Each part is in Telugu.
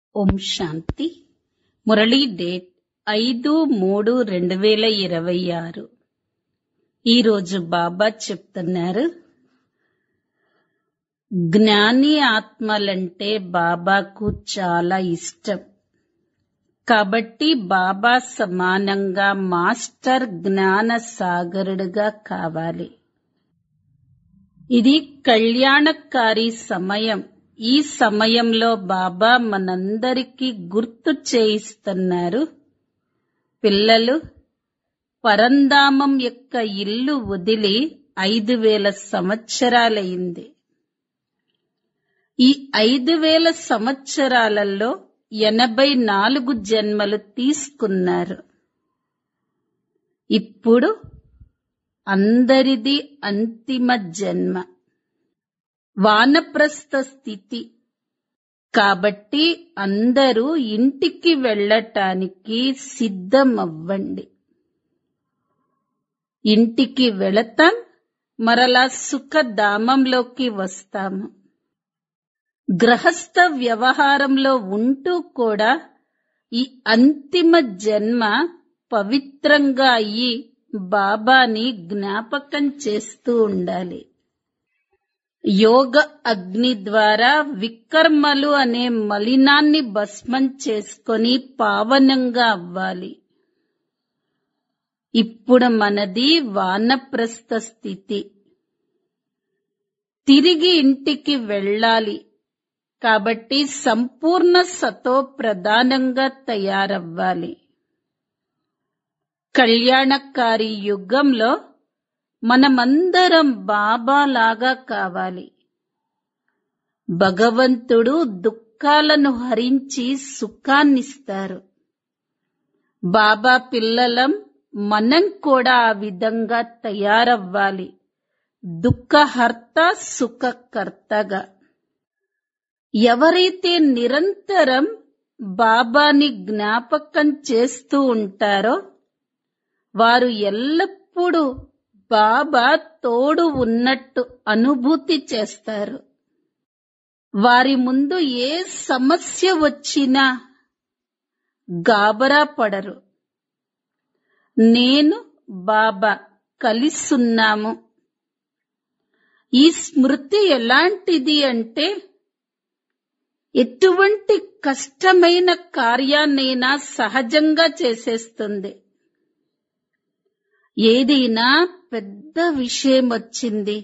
ఓం శాంతి మురళీ డేట్ ఐదు మూడు రెండు వేల ఇరవై ఆరు ఈరోజు బాబా చెప్తున్నారు జ్ఞాని ఆత్మలంటే బాబాకు చాలా ఇష్టం కాబట్టి బాబా సమానంగా మాస్టర్ జ్ఞాన సాగరుడుగా కావాలి ఇది కళ్యాణకారి సమయం ఈ సమయంలో బాబా మనందరికీ గుర్తు చేయిస్తున్నారు పిల్లలు పరంధామం యొక్క ఇల్లు వదిలి ఐదు వేల సంవత్సరాలయింది ఈ ఐదు వేల సంవత్సరాలలో ఎనభై నాలుగు జన్మలు తీసుకున్నారు ఇప్పుడు అందరిది అంతిమ జన్మ వానప్రస్థ స్థితి కాబట్టి అందరూ ఇంటికి వెళ్ళటానికి సిద్ధమవ్వండి ఇంటికి వెళతాం మరలా సుఖధామంలోకి వస్తాము గ్రహస్థ వ్యవహారంలో ఉంటూ కూడా ఈ అంతిమ జన్మ పవిత్రంగా అయ్యి బాబాని జ్ఞాపకం చేస్తూ ఉండాలి యోగ అగ్ని ద్వారా వికర్మలు అనే మలినాన్ని భస్మం చేసుకొని పావనంగా అవ్వాలి ఇప్పుడు మనది వానప్రస్థ స్థితి తిరిగి ఇంటికి వెళ్ళాలి కాబట్టి సంపూర్ణ సతో ప్రధానంగా తయారవ్వాలి కళ్యాణకారి యుగంలో మనమందరం బాబాలాగా కావాలి భగవంతుడు దుఃఖాలను హరించి సుఖాన్నిస్తారు బాబా పిల్లలం మనం కూడా ఆ విధంగా తయారవ్వాలి దుఃఖహర్త సుఖకర్తగా ఎవరైతే నిరంతరం బాబాని జ్ఞాపకం చేస్తూ ఉంటారో వారు ఎల్లప్పుడూ బాబా తోడు ఉన్నట్టు అనుభూతి చేస్తారు వారి ముందు ఏ సమస్య వచ్చినా గాబరా పడరు నేను బాబా కలిసున్నాము ఈ స్మృతి ఎలాంటిది అంటే ఎటువంటి కష్టమైన కార్యాన్నైనా సహజంగా చేసేస్తుంది ఏదైనా పెద్ద విషయం వచ్చింది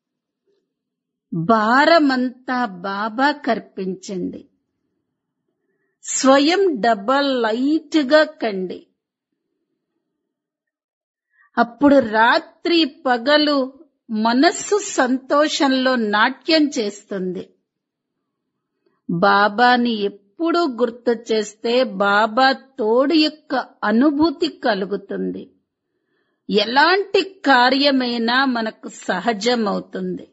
భారమంతా బాబా కర్పించండి స్వయం డబల్ లైట్ గా కండి అప్పుడు రాత్రి పగలు మనస్సు సంతోషంలో నాట్యం చేస్తుంది బాబాని ఎప్పుడూ గుర్తు చేస్తే బాబా తోడు యొక్క అనుభూతి కలుగుతుంది ఎలాంటి కార్యమైనా మనకు సహజమవుతుంది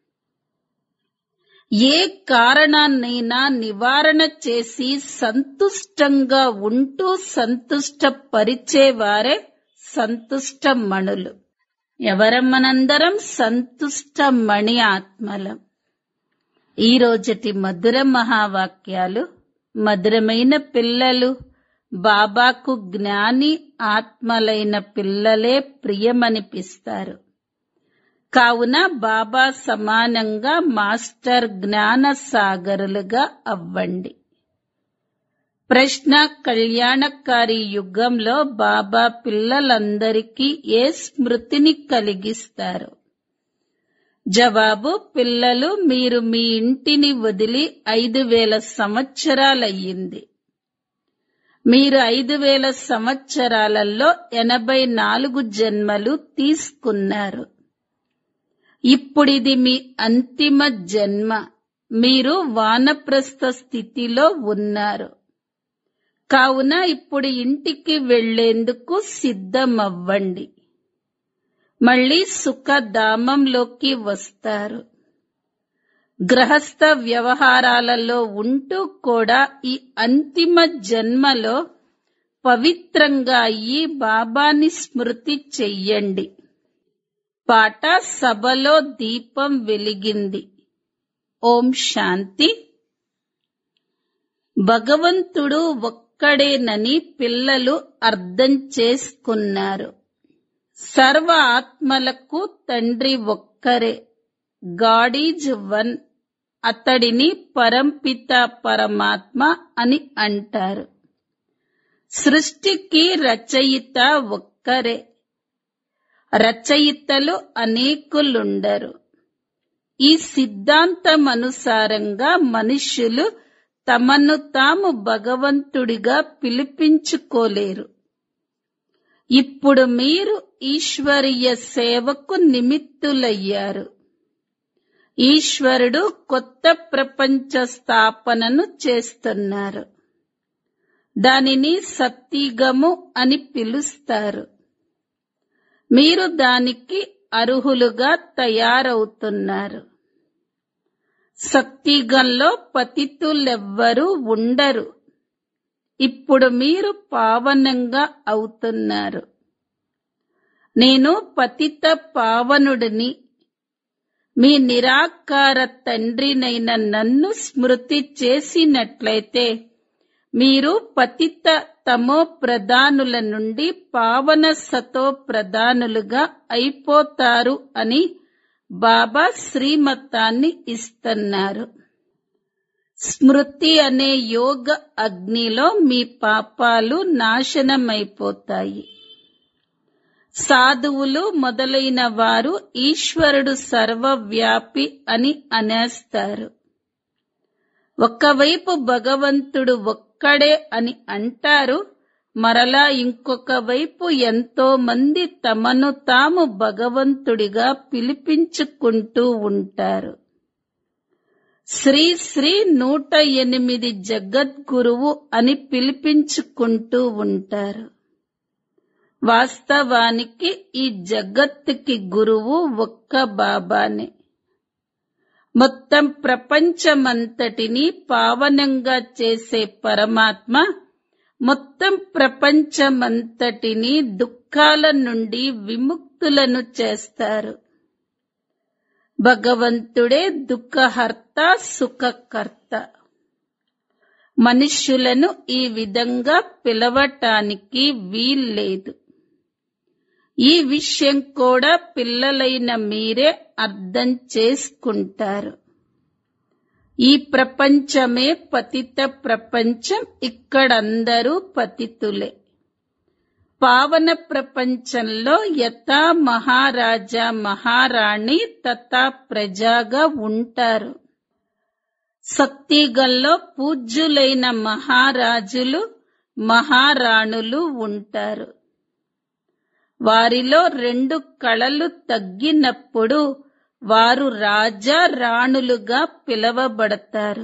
ఏ కారణాన్నైనా నివారణ చేసి సంతుష్టంగా ఉంటూ సంతుష్ట పరిచేవారే సంతుష్ట మణులు ఎవరం మనందరం సంతుష్ట మణి ఆత్మలం ఈ రోజటి మధుర మహావాక్యాలు మధురమైన పిల్లలు బాబాకు జ్ఞాని ఆత్మలైన పిల్లలే ప్రియమనిపిస్తారు కావున బాబా సమానంగా మాస్టర్ జ్ఞాన సాగరులుగా అవ్వండి ప్రశ్న కళ్యాణకారి యుగంలో బాబా పిల్లలందరికీ ఏ స్మృతిని కలిగిస్తారు జవాబు పిల్లలు మీరు మీ ఇంటిని వదిలి ఐదు వేల సంవత్సరాలయ్యింది మీరు ఐదు వేల సంవత్సరాలలో ఎనభై నాలుగు జన్మలు తీసుకున్నారు ఇప్పుడిది మీ అంతిమ జన్మ మీరు వానప్రస్థ స్థితిలో ఉన్నారు కావున ఇప్పుడు ఇంటికి వెళ్లేందుకు సిద్ధమవ్వండి మళ్ళీ సుఖధామంలోకి వస్తారు గ్రహస్థ వ్యవహారాలలో ఉంటూ కూడా ఈ అంతిమ జన్మలో పవిత్రంగా అయ్యి బాబాని స్మృతి చెయ్యండి పాట సభలో దీపం వెలిగింది ఓం శాంతి భగవంతుడు ఒక్కడేనని పిల్లలు అర్థం చేసుకున్నారు సర్వ ఆత్మలకు తండ్రి ఒక్కరే గాడీజ్ వన్ అతడిని పరంపిత పరమాత్మ అని అంటారు సృష్టికి రచయిత ఒక్కరే రచయితలు అనేకులుండరు ఈ సిద్ధాంతం అనుసారంగా మనుష్యులు తమను తాము భగవంతుడిగా పిలిపించుకోలేరు ఇప్పుడు మీరు ఈశ్వరీయ సేవకు నిమిత్తులయ్యారు ఈశ్వరుడు కొత్త ప్రపంచ స్థాపనను చేస్తున్నారు దానిని సత్తిగము అని పిలుస్తారు మీరు దానికి అర్హులుగా తయారవుతున్నారు సత్తిగంలో పతితులెవ్వరూ ఉండరు ఇప్పుడు మీరు పావనంగా అవుతున్నారు నేను పతిత పావనుడిని మీ నిరాకార తండ్రినైన నన్ను స్మృతి చేసినట్లయితే మీరు పతిత తమో ప్రధానుల నుండి పావన సతో ప్రధానులుగా అయిపోతారు అని బాబా శ్రీమతాన్ని ఇస్తున్నారు స్మృతి అనే యోగ అగ్నిలో మీ పాపాలు నాశనమైపోతాయి సాధువులు మొదలైన వారు ఈశ్వరుడు సర్వవ్యాపి అని అనేస్తారు ఒకవైపు భగవంతుడు ఒక్కడే అని అంటారు మరలా ఇంకొక వైపు ఎంతో మంది తమను తాము భగవంతుడిగా పిలిపించుకుంటూ ఉంటారు శ్రీ శ్రీ నూట ఎనిమిది జగద్గురువు అని పిలిపించుకుంటూ ఉంటారు వాస్తవానికి ఈ జగత్తుకి గురువు ఒక్క బాబానే మొత్తం ప్రపంచమంతటిని పావనంగా చేసే పరమాత్మ మొత్తం ప్రపంచమంతటిని దుఃఖాల నుండి విముక్తులను చేస్తారు భగవంతుడే దుఃఖహర్త సుఖకర్త మనుష్యులను ఈ విధంగా పిలవటానికి వీల్లేదు ఈ విషయం కూడా పిల్లలైన మీరే అర్థం చేసుకుంటారు ఈ ప్రపంచమే పతిత ప్రపంచం ఇక్కడందరూ పతితులే పావన ప్రపంచంలో యథా మహారాజా మహారాణి తథా ప్రజాగా ఉంటారు సత్తిగల్లో పూజ్యులైన మహారాజులు మహారాణులు ఉంటారు వారిలో రెండు కళలు తగ్గినప్పుడు వారు రాజా రాణులుగా పిలవబడతారు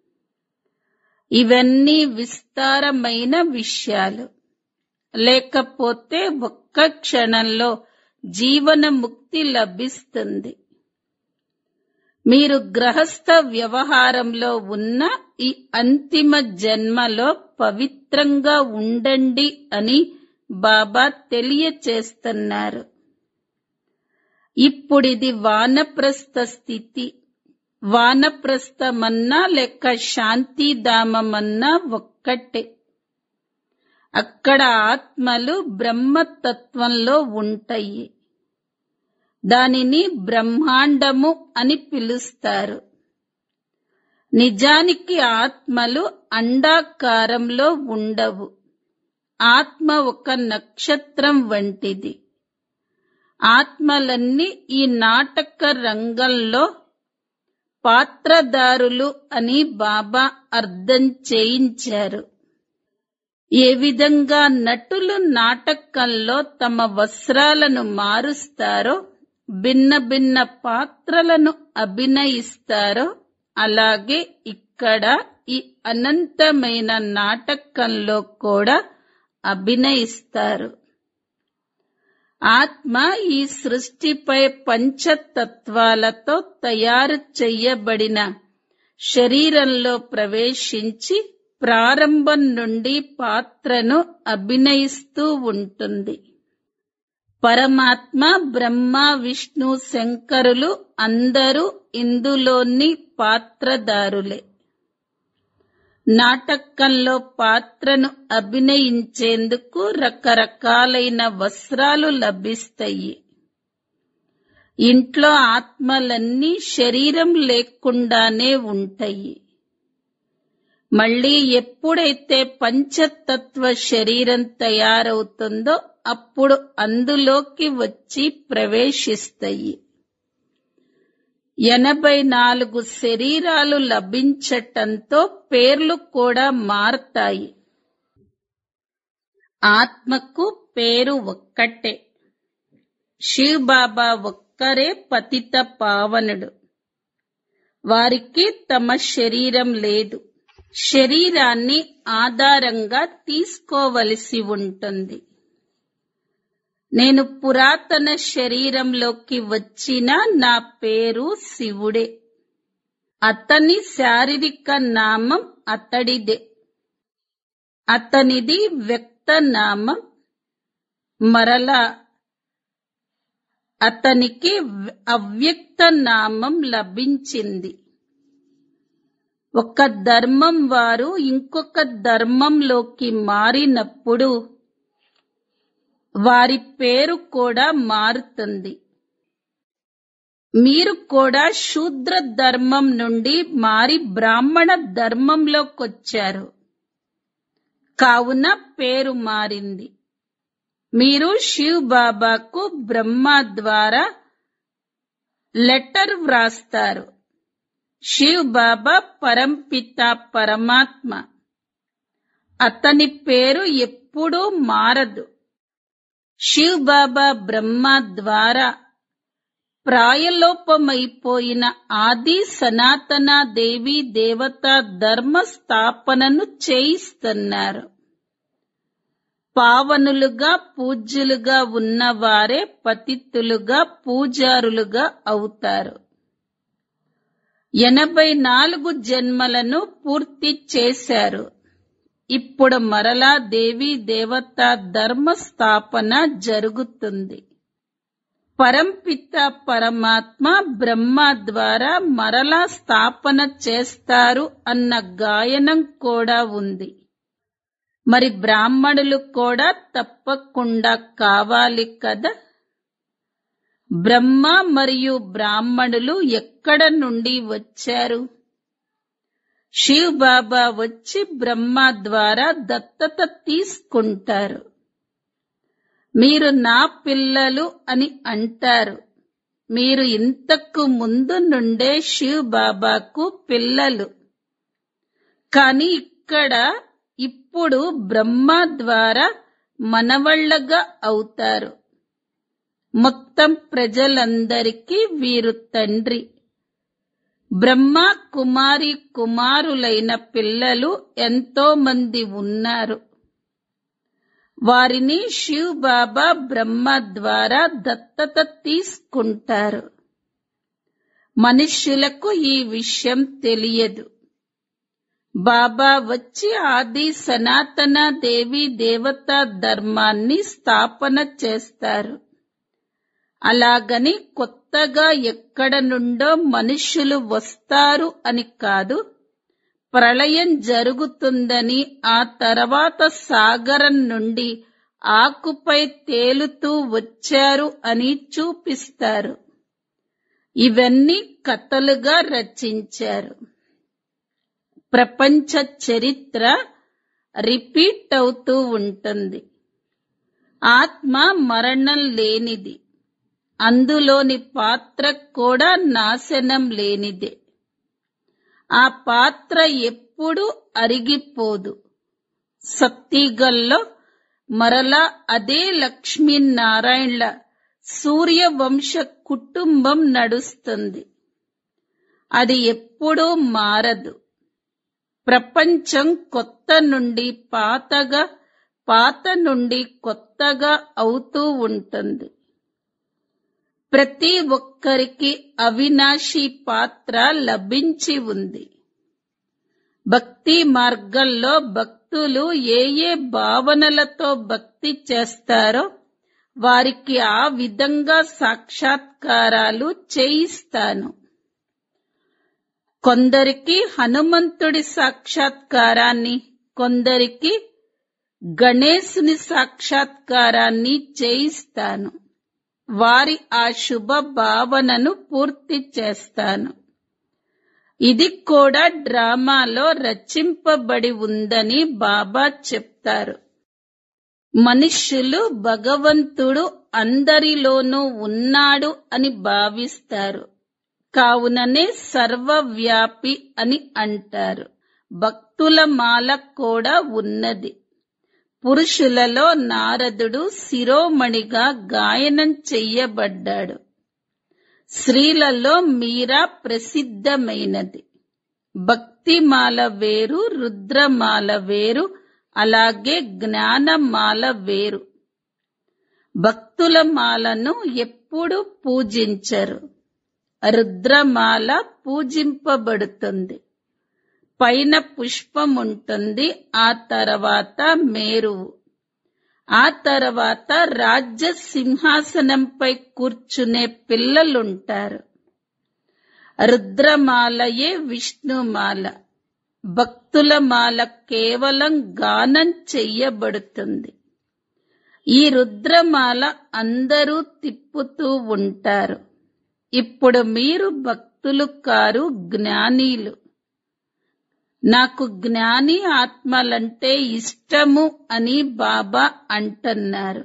ఇవన్నీ విస్తారమైన విషయాలు లేకపోతే ఒక్క క్షణంలో జీవన ముక్తి లభిస్తుంది మీరు గ్రహస్థ వ్యవహారంలో ఉన్న ఈ అంతిమ జన్మలో పవిత్రంగా ఉండండి అని బాబా తెలియచేస్తున్నారు ఇప్పుడిది వానప్రస్థ స్థితి వానప్రస్థమన్నా లేక శాంతిధామమన్నా ఒక్కటే అక్కడ ఆత్మలు బ్రహ్మతత్వంలో ఉంటాయి దానిని బ్రహ్మాండము అని పిలుస్తారు నిజానికి ఆత్మలు అండాకారంలో ఉండవు ఆత్మ ఒక నక్షత్రం వంటిది ఆత్మలన్నీ ఈ నాటక రంగంలో పాత్రదారులు అని బాబా అర్థం చేయించారు ఏ విధంగా నటులు నాటకంలో తమ వస్త్రాలను మారుస్తారో భిన్న భిన్న పాత్రలను అభినయిస్తారో అలాగే ఇక్కడ ఈ అనంతమైన నాటకంలో కూడా అభినయిస్తారు ఆత్మ ఈ సృష్టిపై పంచతత్వాలతో తయారు చెయ్యబడిన శరీరంలో ప్రవేశించి ప్రారంభం నుండి పాత్రను అభినయిస్తూ ఉంటుంది పరమాత్మ బ్రహ్మ విష్ణు శంకరులు అందరూ ఇందులోని పాత్రదారులే నాటకంలో పాత్రను అభినయించేందుకు రకరకాలైన వస్త్రాలు లభిస్తాయి ఇంట్లో ఆత్మలన్నీ శరీరం లేకుండానే ఉంటాయి మళ్ళీ ఎప్పుడైతే పంచతత్వ శరీరం తయారవుతుందో అప్పుడు అందులోకి వచ్చి ప్రవేశిస్తాయి ఎనభై నాలుగు శరీరాలు లభించటంతో పేర్లు కూడా మారతాయి ఆత్మకు పేరు ఒక్కటే శివ్ బాబా ఒక్కరే పతిత పావనుడు వారికి తమ శరీరం లేదు శరీరాన్ని ఆధారంగా తీసుకోవలసి ఉంటుంది నేను పురాతన శరీరంలోకి వచ్చిన నా పేరు శివుడే అతని శారీరక నామం అతడిదే అతనిది వ్యక్త నామం మరలా అతనికి అవ్యక్త నామం లభించింది ఒక ధర్మం వారు ఇంకొక ధర్మంలోకి మారినప్పుడు వారి పేరు కూడా మారుతుంది మీరు కూడా శూద్ర ధర్మం నుండి మారి బ్రాహ్మణ ధర్మంలోకొచ్చారు కావున పేరు మారింది మీరు శివ్ బాబాకు బ్రహ్మ ద్వారా లెటర్ వ్రాస్తారు శివ్ బాబా పరంపిత పరమాత్మ అతని పేరు ఎప్పుడూ మారదు శివ్ బాబా బ్రహ్మ ద్వారా ప్రాయలోపమైపోయిన ఆది సనాతన దేవి దేవత ధర్మ స్థాపనను చేయిస్తున్నారు పావనులుగా పూజ్యులుగా ఉన్నవారే పతితులుగా పూజారులుగా అవుతారు ఎనభై నాలుగు జన్మలను పూర్తి చేశారు ఇప్పుడు మరలా దేవి దేవత ధర్మ స్థాపన జరుగుతుంది పరంపిత పరమాత్మ బ్రహ్మ ద్వారా మరలా స్థాపన చేస్తారు అన్న గాయనం కూడా ఉంది మరి బ్రాహ్మణులు కూడా తప్పకుండా కావాలి కదా బ్రహ్మ మరియు బ్రాహ్మణులు ఎక్కడ నుండి వచ్చారు శివ్ బాబా వచ్చి బ్రహ్మ ద్వారా దత్తత తీసుకుంటారు మీరు నా పిల్లలు అని అంటారు మీరు ఇంతకు ముందు నుండే శివ్ బాబాకు పిల్లలు కానీ ఇక్కడ ఇప్పుడు బ్రహ్మ ద్వారా మనవళ్ళగా అవుతారు మొత్తం ప్రజలందరికీ వీరు తండ్రి బ్రహ్మ కుమారి కుమారులైన పిల్లలు ఎంతో మంది ఉన్నారు వారిని శివ్ బాబా బ్రహ్మ ద్వారా దత్తత తీసుకుంటారు మనుష్యులకు ఈ విషయం తెలియదు బాబా వచ్చి ఆది సనాతన దేవి దేవతా ధర్మాన్ని స్థాపన చేస్తారు అలాగని కొత్తగా ఎక్కడ నుండో మనుష్యులు వస్తారు అని కాదు ప్రళయం జరుగుతుందని ఆ తర్వాత సాగరం నుండి ఆకుపై తేలుతూ వచ్చారు అని చూపిస్తారు ఇవన్నీ కథలుగా రచించారు ప్రపంచ చరిత్ర రిపీట్ అవుతూ ఉంటుంది ఆత్మ మరణం లేనిది అందులోని పాత్ర కూడా నాశనం లేనిదే ఆ పాత్ర ఎప్పుడూ అరిగిపోదు సత్తిగల్లో మరలా అదే లక్ష్మీనారాయణల సూర్యవంశ కుటుంబం నడుస్తుంది అది ఎప్పుడూ మారదు ప్రపంచం కొత్త నుండి పాతగా పాత నుండి కొత్తగా అవుతూ ఉంటుంది ప్రతి ఒక్కరికి అవినాశి పాత్ర లభించి ఉంది భక్తి మార్గంలో భక్తులు ఏ ఏ భావనలతో భక్తి చేస్తారో వారికి ఆ విధంగా సాక్షాత్కారాలు చేయిస్తాను కొందరికి హనుమంతుడి సాక్షాత్కారాన్ని కొందరికి గణేశుని సాక్షాత్కారాన్ని చేయిస్తాను వారి ఆ శుభ భావనను పూర్తి చేస్తాను ఇది కూడా డ్రామాలో రచింపబడి ఉందని బాబా చెప్తారు మనుష్యులు భగవంతుడు అందరిలోనూ ఉన్నాడు అని భావిస్తారు కావుననే సర్వవ్యాపి అని అంటారు భక్తుల మాల కూడా ఉన్నది పురుషులలో నారదుడు శిరోమణిగా గాయనం చెయ్యబడ్డాడు స్త్రీలలో మీరా ప్రసిద్ధమైనది భక్తిమాల వేరు రుద్రమాల వేరు అలాగే జ్ఞానమాల వేరు భక్తుల మాలను ఎప్పుడు పూజించరు రుద్రమాల పూజింపబడుతుంది పైన పుష్పం ఉంటుంది ఆ తర్వాత మేరువు ఆ తర్వాత రాజ్య సింహాసనంపై కూర్చునే పిల్లలుంటారు రుద్రమాలయే విష్ణుమాల భక్తుల మాల కేవలం గానం చెయ్యబడుతుంది ఈ రుద్రమాల అందరూ తిప్పుతూ ఉంటారు ఇప్పుడు మీరు భక్తులు కారు జ్ఞానీలు నాకు జ్ఞాని ఆత్మలంటే ఇష్టము అని బాబా అంటున్నారు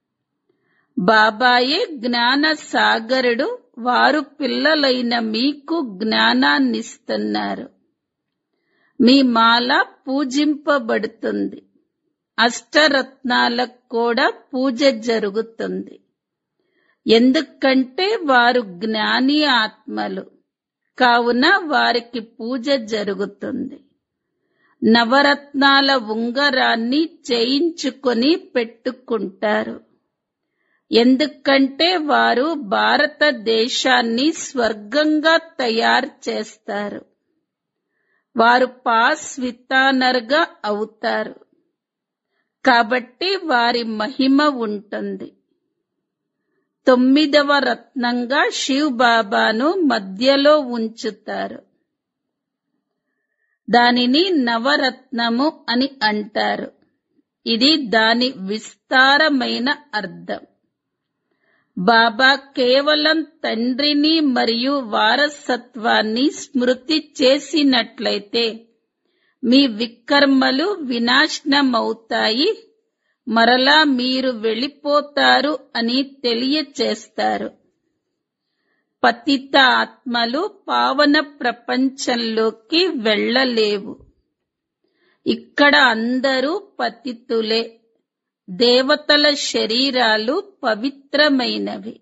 బాబాయే జ్ఞాన సాగరుడు వారు పిల్లలైన మీకు జ్ఞానాన్నిస్తున్నారు మీ మాల పూజింపబడుతుంది అష్టరత్నాలకు కూడా పూజ జరుగుతుంది ఎందుకంటే వారు జ్ఞాని ఆత్మలు కావున వారికి పూజ జరుగుతుంది నవరత్నాల ఉంగరాన్ని చేయించుకొని పెట్టుకుంటారు ఎందుకంటే వారు భారతదేశాన్ని స్వర్గంగా తయారు చేస్తారు వారు పాస్ వితానర్గా అవుతారు కాబట్టి వారి మహిమ ఉంటుంది తొమ్మిదవ రత్నంగా శివ్ బాబాను మధ్యలో ఉంచుతారు దానిని నవరత్నము అని అంటారు ఇది దాని విస్తారమైన అర్థం బాబా కేవలం తండ్రిని మరియు వారసత్వాన్ని స్మృతి చేసినట్లయితే మీ వికర్మలు వినాశనమవుతాయి మరలా మీరు వెళ్ళిపోతారు అని తెలియచేస్తారు పతిత ఆత్మలు పావన ప్రపంచంలోకి వెళ్ళలేవు ఇక్కడ అందరూ పతితులే దేవతల శరీరాలు పవిత్రమైనవి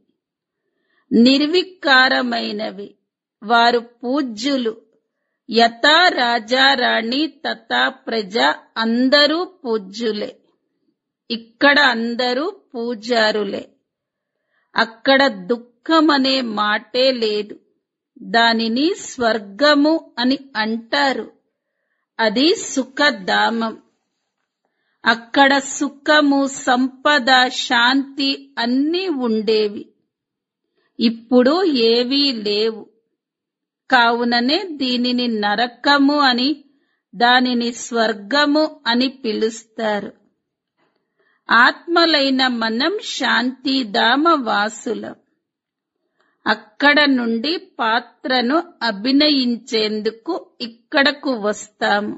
నిర్వికారమైనవి వారు పూజ్యులు యథా రాజారాణి తథా ప్రజ అందరూ పూజ్యులే ఇక్కడ అందరూ పూజారులే అక్కడ దుఃఖం అనే మాటే లేదు దానిని స్వర్గము అని అంటారు అది సుఖధామం అక్కడ సుఖము సంపద శాంతి అన్నీ ఉండేవి ఇప్పుడు ఏవీ లేవు కావుననే దీనిని నరకము అని దానిని స్వర్గము అని పిలుస్తారు ఆత్మలైన మనం శాంతిధామ వాసులం అక్కడ నుండి పాత్రను అభినయించేందుకు ఇక్కడకు వస్తాము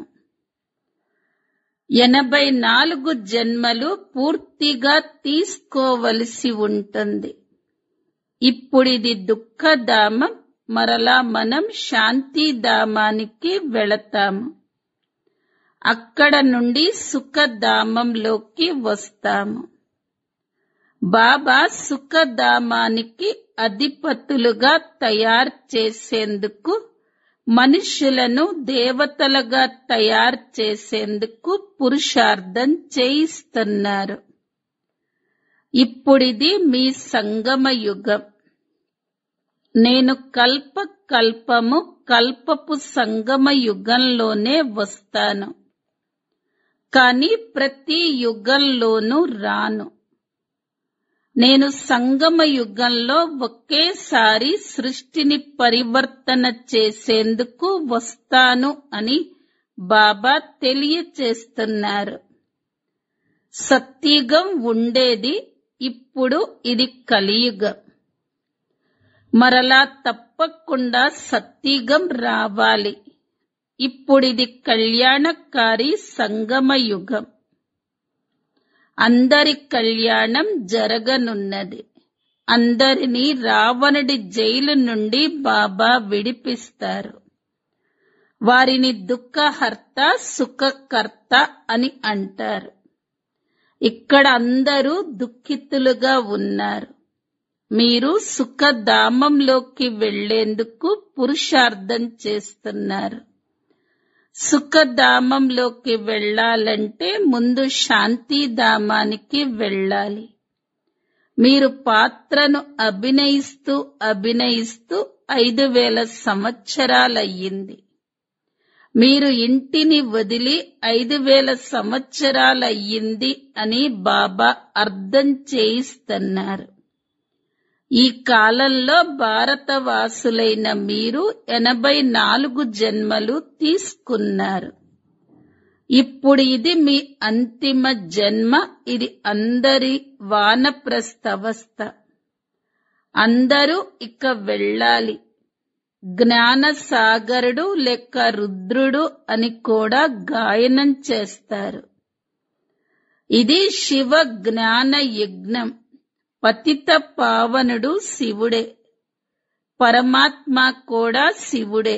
ఎనభై నాలుగు జన్మలు పూర్తిగా తీసుకోవలసి ఉంటుంది ఇప్పుడిది దుఃఖధామం మరలా మనం శాంతిధామానికి వెళతాము అక్కడ నుండి సుఖధామంలోకి వస్తాము బాబా సుఖధామానికి అధిపతులుగా తయారు చేసేందుకు మనుషులను దేవతలుగా తయారు చేసేందుకు పురుషార్థం చేయిస్తున్నారు ఇప్పుడిది మీ సంగమ యుగం నేను కల్ప కల్పము కల్పపు సంగమ యుగంలోనే వస్తాను కాని ప్రతి యుగంలోనూ రాను నేను సంగమ యుగంలో ఒకేసారి సృష్టిని పరివర్తన చేసేందుకు వస్తాను అని బాబా తెలియచేస్తున్నారు సత్యుగం ఉండేది ఇప్పుడు ఇది కలియుగం మరలా తప్పకుండా సత్యుగం రావాలి ఇప్పుడిది కళ్యాణకారి సంగమ యుగం అందరి కళ్యాణం జరగనున్నది అందరినీ రావణుడి జైలు నుండి బాబా విడిపిస్తారు వారిని దుఃఖహర్త సుఖకర్త అని అంటారు ఇక్కడ అందరూ దుఃఖితులుగా ఉన్నారు మీరు సుఖధామంలోకి వెళ్లేందుకు పురుషార్థం చేస్తున్నారు సుఖధామంలోకి వెళ్ళాలంటే ముందు శాంతిధామానికి వెళ్ళాలి మీరు పాత్రను అభినయిస్తూ అభినయిస్తూ ఐదు వేల సంవత్సరాలయ్యింది మీరు ఇంటిని వదిలి ఐదు వేల సంవత్సరాలయ్యింది అని బాబా అర్థం చేయిస్తున్నారు ఈ కాలంలో భారతవాసులైన మీరు ఎనభై నాలుగు జన్మలు తీసుకున్నారు ఇప్పుడు ఇది మీ అంతిమ జన్మ ఇది అందరి వానప్రస్థవస్థ అందరూ ఇక వెళ్ళాలి జ్ఞాన సాగరుడు లేక రుద్రుడు అని కూడా గాయనం చేస్తారు ఇది శివ జ్ఞాన యజ్ఞం పతిత పావనుడు శివుడే పరమాత్మ కూడా శివుడే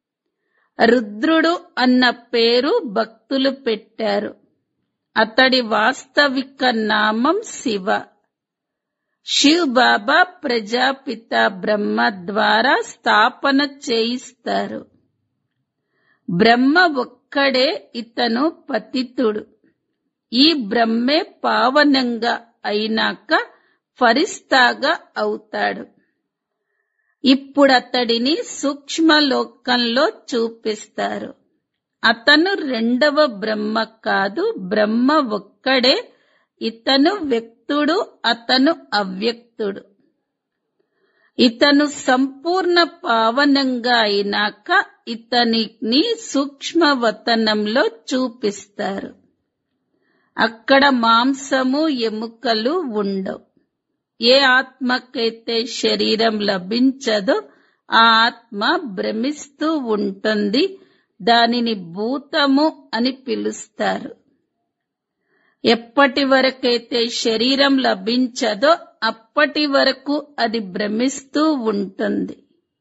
రుద్రుడు అన్న పేరు భక్తులు పెట్టారు అతడి వాస్తవిక నామం శివ శివ్ బాబా ప్రజాపిత బ్రహ్మ ద్వారా స్థాపన చేయిస్తారు బ్రహ్మ ఒక్కడే ఇతను పతితుడు ఈ బ్రహ్మే పావనంగా అయినాక ఫరిస్తాగా అవుతాడు ఇప్పుడు అతడిని సూక్ష్మ లోకంలో చూపిస్తారు అతను రెండవ బ్రహ్మ కాదు బ్రహ్మ ఒక్కడే ఇతను వ్యక్తుడు అతను అవ్యక్తుడు ఇతను సంపూర్ణ పావనంగా అయినాక ఇతనిని సూక్ష్మవతనంలో చూపిస్తారు అక్కడ మాంసము ఎముకలు ఉండవు ఏ ఆత్మకైతే శరీరం లభించదో ఆ ఆత్మ భ్రమిస్తూ ఉంటుంది దానిని భూతము అని పిలుస్తారు ఎప్పటి వరకైతే శరీరం లభించదో అప్పటి వరకు అది భ్రమిస్తూ ఉంటుంది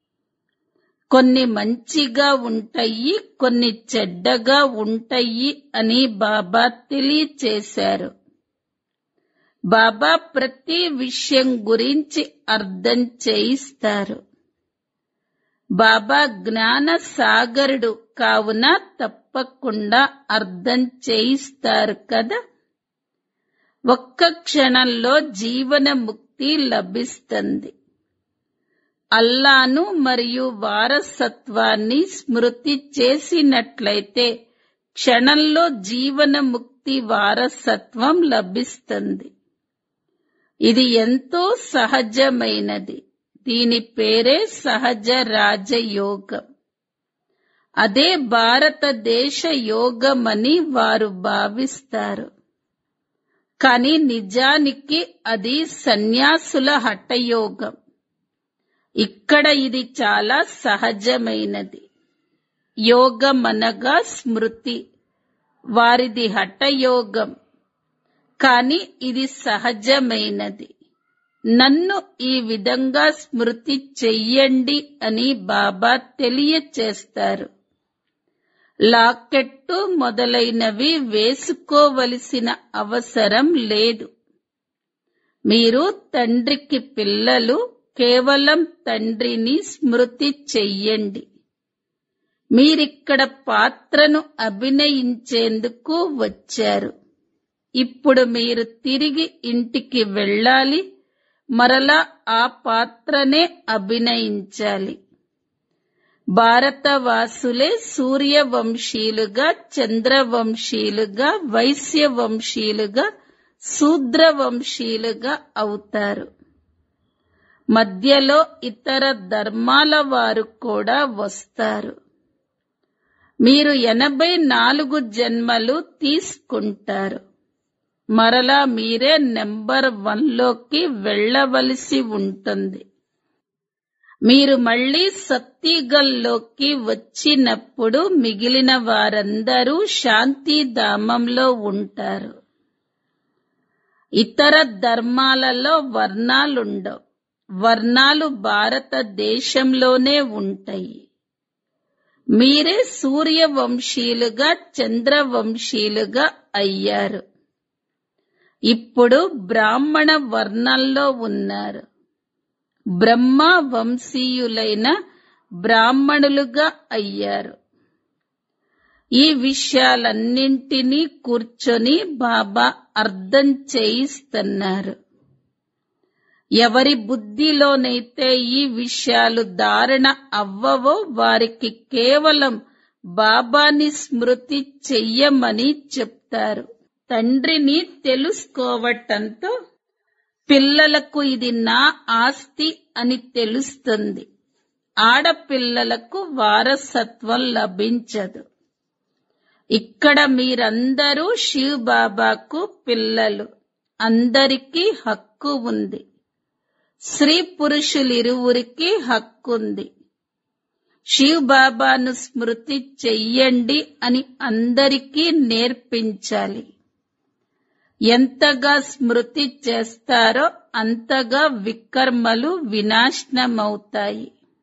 కొన్ని మంచిగా ఉంటాయి కొన్ని చెడ్డగా ఉంటాయి అని బాబా తెలియచేశారు బాబా ప్రతి విషయం గురించి అర్థం చేయిస్తారు బాబా జ్ఞాన సాగరుడు కావున తప్పకుండా అర్థం చేయిస్తారు కదా ఒక్క క్షణంలో జీవన ముక్తి లభిస్తుంది అల్లాను మరియు వారసత్వాన్ని స్మృతి చేసినట్లయితే క్షణంలో జీవన ముక్తి వారసత్వం లభిస్తుంది ఇది ఎంతో సహజమైనది దీని పేరే సహజ రాజయోగం అదే భారతదేశ యోగమని వారు భావిస్తారు కానీ నిజానికి అది సన్యాసుల హఠయోగం ఇక్కడ ఇది చాలా సహజమైనది యోగమనగా స్మృతి వారిది హఠయోగం కాని ఇది సహజమైనది నన్ను ఈ విధంగా స్మృతి చెయ్యండి అని బాబా తెలియచేస్తారు లాకెట్టు మొదలైనవి వేసుకోవలసిన అవసరం లేదు మీరు తండ్రికి పిల్లలు కేవలం తండ్రిని స్మృతి చెయ్యండి మీరిక్కడ పాత్రను అభినయించేందుకు వచ్చారు ఇప్పుడు మీరు తిరిగి ఇంటికి వెళ్ళాలి మరలా ఆ పాత్రనే అభినయించాలి భారతవాసులే సూర్యవంశీలుగా చంద్రవంశీలుగా వైశ్యవంశీలుగా శూద్రవంశీయులుగా అవుతారు మధ్యలో ఇతర ధర్మాల వారు కూడా వస్తారు మీరు ఎనభై నాలుగు జన్మలు తీసుకుంటారు మరలా మీరే నెంబర్ వన్లోకి వెళ్ళవలసి ఉంటుంది మీరు మళ్ళీ సత్తిగల్లోకి వచ్చినప్పుడు మిగిలిన వారందరూ శాంతిధామంలో ఉంటారు ఇతర ధర్మాలలో వర్ణాలుండవు వర్ణాలు భారతదేశంలోనే ఉంటాయి మీరే సూర్యవంశీయులుగా చంద్రవంశీయులుగా అయ్యారు ఇప్పుడు బ్రాహ్మణ వర్ణంలో ఉన్నారు బ్రహ్మ వంశీయులైన బ్రాహ్మణులుగా అయ్యారు ఈ విషయాలన్నింటినీ కూర్చొని బాబా అర్థం చేయిస్తున్నారు ఎవరి బుద్ధిలోనైతే ఈ విషయాలు ధారణ అవ్వవో వారికి కేవలం బాబాని స్మృతి చెయ్యమని చెప్తారు తండ్రిని తెలుసుకోవటంతో పిల్లలకు ఇది నా ఆస్తి అని తెలుస్తుంది ఆడపిల్లలకు వారసత్వం లభించదు ఇక్కడ మీరందరూ శివ్ బాబాకు పిల్లలు అందరికీ హక్కు ఉంది స్త్రీ పురుషులిరువురికి హక్కుంది శివ్ బాబాను స్మృతి చెయ్యండి అని అందరికీ నేర్పించాలి ఎంతగా స్మృతి చేస్తారో అంతగా వికర్మలు వినాశనమవుతాయి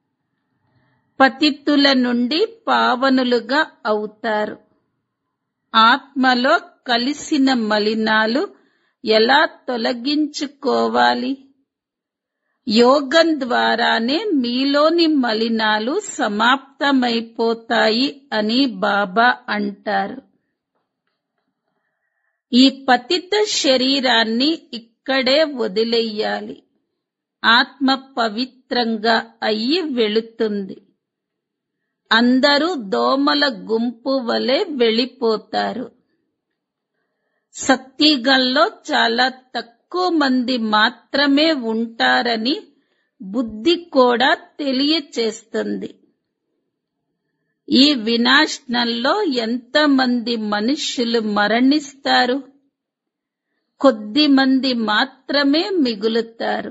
పతితుల నుండి పావనులుగా అవుతారు ఆత్మలో కలిసిన మలినాలు ఎలా తొలగించుకోవాలి యోగం ద్వారానే మీలోని మలినాలు సమాప్తమైపోతాయి అని బాబా అంటారు ఈ పతిత శరీరాన్ని ఇక్కడే వదిలేయాలి ఆత్మ పవిత్రంగా అయ్యి వెళుతుంది అందరూ దోమల గుంపు వలె వెళ్ళిపోతారు సత్యగంలో చాలా తక్కువ మంది మాత్రమే ఉంటారని బుద్ధి కూడా తెలియచేస్తుంది ఈ వినాశనంలో ఎంతమంది మనుష్యులు మరణిస్తారు కొద్ది మంది మాత్రమే మిగులుతారు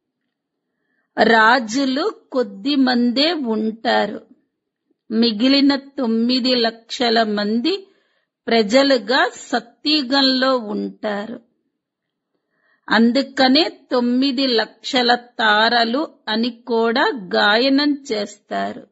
రాజులు కొద్ది మందే ఉంటారు మిగిలిన తొమ్మిది లక్షల మంది ప్రజలుగా సత్యుగంలో ఉంటారు అందుకనే తొమ్మిది లక్షల తారలు అని కూడా గాయనం చేస్తారు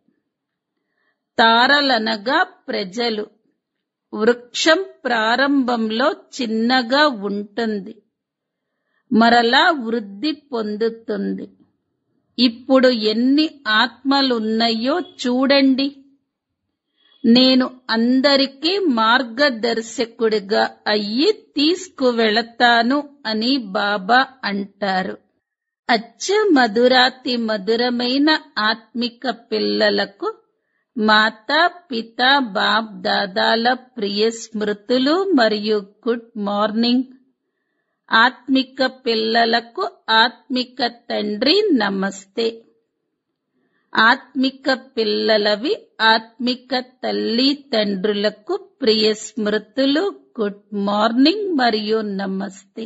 తారలనగా ప్రజలు వృక్షం ప్రారంభంలో చిన్నగా ఉంటుంది మరలా వృద్ధి పొందుతుంది ఇప్పుడు ఎన్ని ఆత్మలున్నాయో చూడండి నేను అందరికీ మార్గదర్శకుడిగా అయ్యి తీసుకువెళతాను అని బాబా అంటారు అచ్చ మధురాతి మధురమైన ఆత్మిక పిల్లలకు మాతా పిత బాప్ దాదాల ప్రియ స్మృతులు మరియు గుడ్ మార్నింగ్ ఆత్మిక పిల్లలకు ఆత్మిక తండ్రి నమస్తే ఆత్మిక పిల్లలవి ఆత్మిక తల్లి తండ్రులకు ప్రియ స్మృతులు గుడ్ మార్నింగ్ మరియు నమస్తే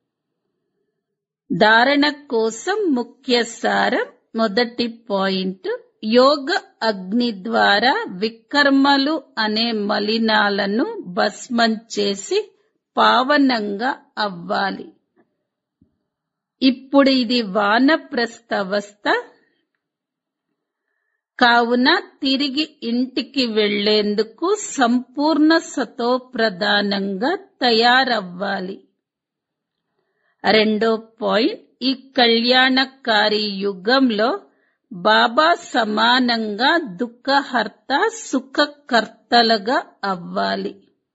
ధారణ కోసం ముఖ్య సారం మొదటి పాయింట్ యోగ అగ్ని ద్వారా వికర్మలు అనే మలినాలను భస్మం చేసి పావనంగా అవ్వాలి ఇప్పుడు ఇది వానప్రస్థ అవస్థ కావున తిరిగి ఇంటికి వెళ్లేందుకు సంపూర్ణ సతోప్రధానంగా తయారవ్వాలి రెండో పాయింట్ ఈ కళ్యాణకారి యుగంలో బాబా సమానంగా దుఃఖహర్త సుఖకర్తలుగా అవ్వాలి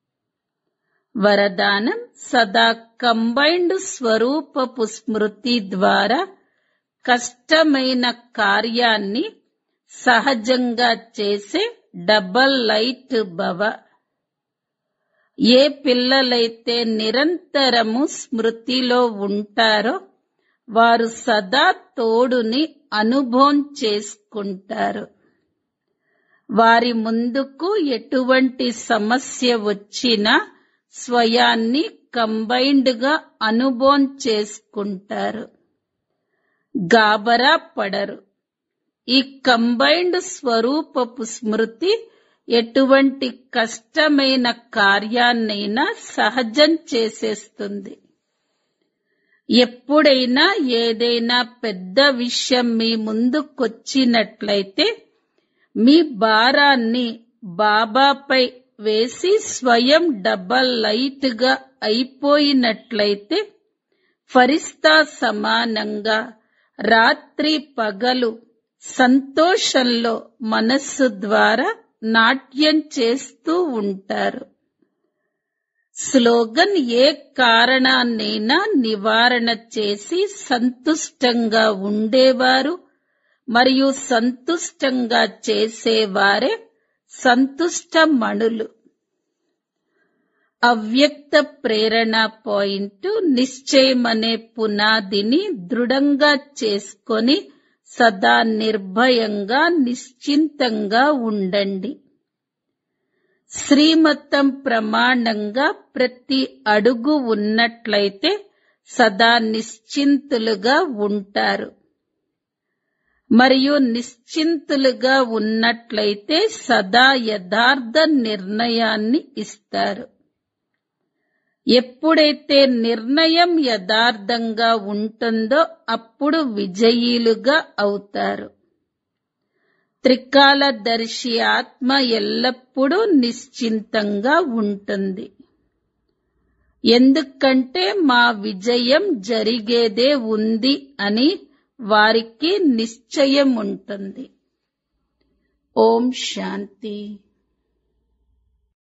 వరదానం సదా కంబైన్డ్ స్వరూపపు స్మృతి ద్వారా కష్టమైన కార్యాన్ని సహజంగా చేసే డబల్ లైట్ భవ ఏ పిల్లలైతే నిరంతరము స్మృతిలో ఉంటారో వారు సదా తోడుని అనుభవం చేసుకుంటారు వారి ముందుకు ఎటువంటి సమస్య వచ్చినా స్వయాన్ని కంబైన్డ్ గా అనుభవం చేసుకుంటారు గాబరా పడరు ఈ కంబైన్డ్ స్వరూపపు స్మృతి ఎటువంటి కష్టమైన కార్యాన్నైనా సహజం చేసేస్తుంది ఎప్పుడైనా ఏదైనా పెద్ద విషయం మీ ముందుకొచ్చినట్లయితే మీ భారాన్ని బాబాపై వేసి స్వయం డబల్ లైట్ గా అయిపోయినట్లయితే ఫరిస్తా సమానంగా రాత్రి పగలు సంతోషంలో మనస్సు ద్వారా నాట్యం చేస్తూ ఉంటారు స్లోగన్ ఏ కారణాన్నైనా నివారణ చేసి సంతుష్టంగా ఉండేవారు మరియు సంతుష్టంగా చేసేవారే సంతుష్ట మణులు అవ్యక్త ప్రేరణ పాయింట్ నిశ్చయమనే పునాదిని దృఢంగా చేసుకొని సదా నిర్భయంగా నిశ్చింతంగా ఉండండి శ్రీమతం ప్రమాణంగా ప్రతి అడుగు ఉన్నట్లయితే సదా నిశ్చింతులుగా ఉంటారు మరియు నిశ్చింతులుగా ఉన్నట్లయితే సదా యథార్థ నిర్ణయాన్ని ఇస్తారు ఎప్పుడైతే నిర్ణయం యథార్థంగా ఉంటుందో అప్పుడు విజయీలుగా అవుతారు త్రికాలదర్శి ఆత్మ ఎల్లప్పుడూ నిశ్చింతంగా ఉంటుంది ఎందుకంటే మా విజయం జరిగేదే ఉంది అని వారికి నిశ్చయం ఉంటుంది ఓం శాంతి